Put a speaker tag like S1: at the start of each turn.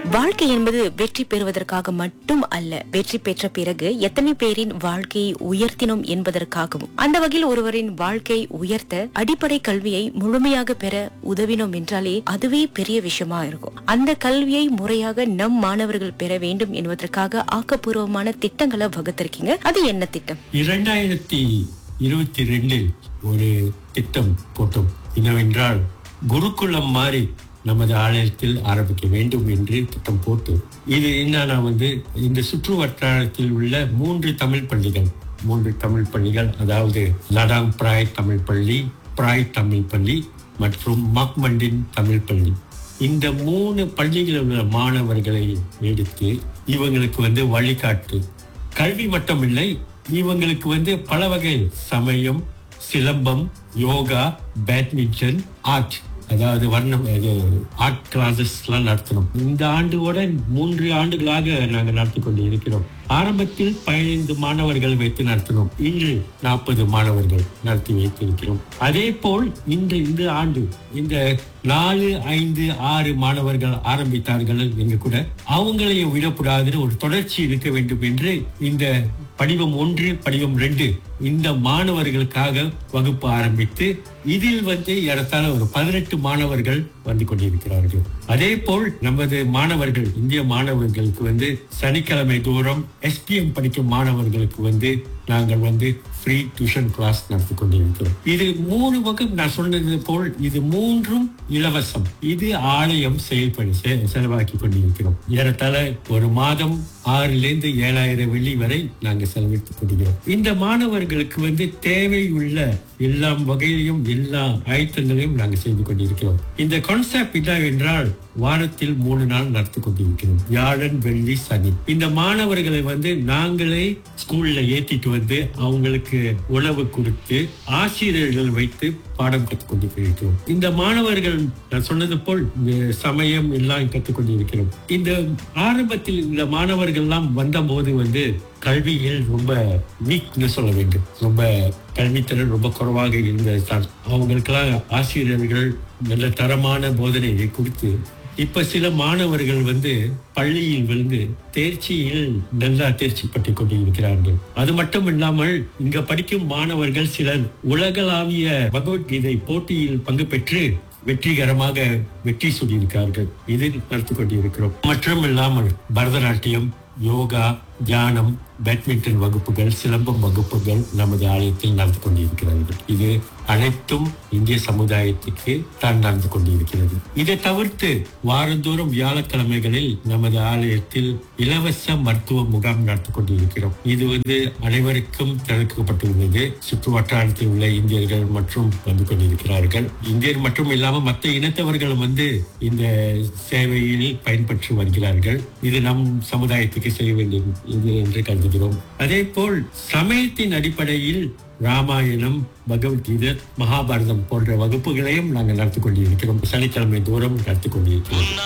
S1: வாழ்க்கை என்பது வெற்றி பெறுவதற்காக மட்டும் அல்ல வெற்றி பெற்ற பிறகு எத்தனை பேரின் வாழ்க்கையை உயர்த்தினோம் என்பதற்காகவும் அந்த வகையில் ஒருவரின் வாழ்க்கை உயர்த்த அடிப்படை கல்வியை முழுமையாக பெற உதவினோம் என்றாலே அதுவே பெரிய விஷயமா இருக்கும் அந்த கல்வியை முறையாக நம் மாணவர்கள் பெற வேண்டும் என்பதற்காக ஆக்கப்பூர்வமான திட்டங்களை வகுத்திருக்கீங்க அது என்ன திட்டம்
S2: இரண்டாயிரத்தி இருபத்தி ரெண்டில் ஒரு திட்டம் போட்டோம் என்னவென்றால் குருகுலம் மாதிரி நமது ஆலயத்தில் ஆரம்பிக்க வேண்டும் என்று திட்டம் போட்டு இது என்னன்னா வந்து இந்த சுற்று வட்டாரத்தில் உள்ள மூன்று தமிழ் பள்ளிகள் மூன்று தமிழ் பள்ளிகள் அதாவது லடாங் பிராய் தமிழ் பள்ளி பிராய் தமிழ் பள்ளி மற்றும் மக்மண்டின் தமிழ் பள்ளி இந்த மூணு பள்ளிகளில் உள்ள மாணவர்களை எடுத்து இவங்களுக்கு வந்து வழிகாட்டு கல்வி மட்டும் இல்லை இவங்களுக்கு வந்து பல வகை சமயம் சிலம்பம் யோகா பேட்மிண்டன் ஆர்ட் அதாவது வர்ணம் இது ஆர்ட் கிளாஸஸ் எல்லாம் நடத்தணும் இந்த ஆண்டோட மூன்று ஆண்டுகளாக நாங்கள் நடத்தி கொண்டு இருக்கிறோம் ஆரம்பத்தில் பதினைந்து மாணவர்கள் வைத்து நடத்தினோம் இன்று நாற்பது மாணவர்கள் நடத்தி வைத்திருக்கிறோம் அதே போல் இந்த இந்த ஆண்டு இந்த நாலு ஐந்து ஆறு மாணவர்கள் ஆரம்பித்தார்கள் எங்க கூட அவங்களையும் விடக்கூடாதுன்னு ஒரு தொடர்ச்சி இருக்க வேண்டும் என்று இந்த படிவம் ஒன்று படிவம் ரெண்டு இந்த மாணவர்களுக்காக வகுப்பு ஆரம்பித்து இதில் வந்து ஏறத்தாழ ஒரு பதினெட்டு மாணவர்கள் வந்து கொண்டிருக்கிறார்கள் அதே போல் நமது மாணவர்கள் இந்திய மாணவர்களுக்கு வந்து சனிக்கிழமை தூரம் எஸ்பிஎம் படிக்கும் மாணவர்களுக்கு வந்து நாங்கள் வந்து ஃப்ரீ டியூஷன் கிளாஸ் நடத்தி கொண்டிருக்கிறோம் இது மூணு வகுப்பு நான் சொன்னது போல் இது மூன்றும் இலவசம் இது ஆலயம் செயல்படி செ- செலவாக்கி கொண்டிருக்கிறோம் ஏறத்தாழ ஒரு மாதம் ஆறிலிருந்து ஏழாயிரம் வெள்ளி வரை நாங்கள் செலவிட்டுக் கொண்டிருக்கிறோம் இந்த மாணவர்களுக்கு வந்து தேவையுள்ள எல்லா வகையிலும் எல்லா ஆயத்தங்களையும் நாங்கள் செய்து கொண்டிருக்கிறோம் இந்த கான்செப்ட் என்னவென்றால் வாரத்தில் மூணு நாள் நடத்தி கொண்டிருக்கிறோம் வியாழன் வெள்ளி சனி இந்த மாணவர்களை வந்து நாங்களே ஸ்கூல்ல ஏத்திட்டு வந்து அவங்களுக்கு உணவு கொடுத்து ஆசிரியர்கள் வைத்து பாடம் கற்றுக் கொண்டிருக்கிறோம் இந்த மாணவர்கள் நான் சொன்னது போல் இந்த சமயம் எல்லாம் கற்றுக் கொண்டிருக்கிறோம் இந்த ஆரம்பத்தில் இந்த மாணவர்கள் எல்லாம் வந்த போது வந்து கல்வியில் ரொம்ப வீக்னு சொல்ல வேண்டும் ரொம்ப கல்வித்திறன் ரொம்ப குறைவாக இருந்தது அவங்களுக்கெல்லாம் ஆசிரியர்கள் நல்ல தரமான போதனையை கொடுத்து இப்ப சில மாணவர்கள் வந்து பள்ளியில் வந்து தேர்ச்சியில் நல்லா தேர்ச்சி பட்டு கொண்டிருக்கிறார்கள் அது மட்டும் இல்லாமல் இங்க படிக்கும் மாணவர்கள் சிலர் உலகளாவிய பகவத்கீதை போட்டியில் பங்கு பெற்று வெற்றிகரமாக வெற்றி சொல்லியிருக்கார்கள் இதில் நடத்தி கொண்டிருக்கிறோம் மற்றும் இல்லாமல் பரதநாட்டியம் யோகா தியானம் பேட்மிண்டன் வகுப்புகள் சிலம்பம் வகுப்புகள் நமது ஆலயத்தில் நடந்து கொண்டிருக்கிறார்கள் இது அனைத்தும் இந்திய சமுதாயத்துக்கு தான் நடந்து கொண்டிருக்கிறது இதை தவிர்த்து வாரந்தோறும் வியாழக்கிழமைகளில் நமது ஆலயத்தில் இலவச மருத்துவ முகாம் நடத்தி கொண்டிருக்கிறோம் இது வந்து அனைவருக்கும் திறக்கப்பட்டுள்ளது சுற்று வட்டாரத்தில் உள்ள இந்தியர்கள் மற்றும் வந்து கொண்டிருக்கிறார்கள் இந்தியர் மட்டும் இல்லாம மற்ற இனத்தவர்களும் வந்து இந்த சேவையில் பயன்பெற்று வருகிறார்கள் இது நம் சமுதாயத்துக்கு செய்ய வேண்டிய இது என்று கருதுகிறோம் அதே போல் சமயத்தின் அடிப்படையில் ராமாயணம் பகவத்கீதை மகாபாரதம் போன்ற வகுப்புகளையும் நாங்கள் நடத்தி கொண்டிருக்கிறோம் சனிக்கிழமை தூரம் நடத்தி கொண்டிருக்கிறோம்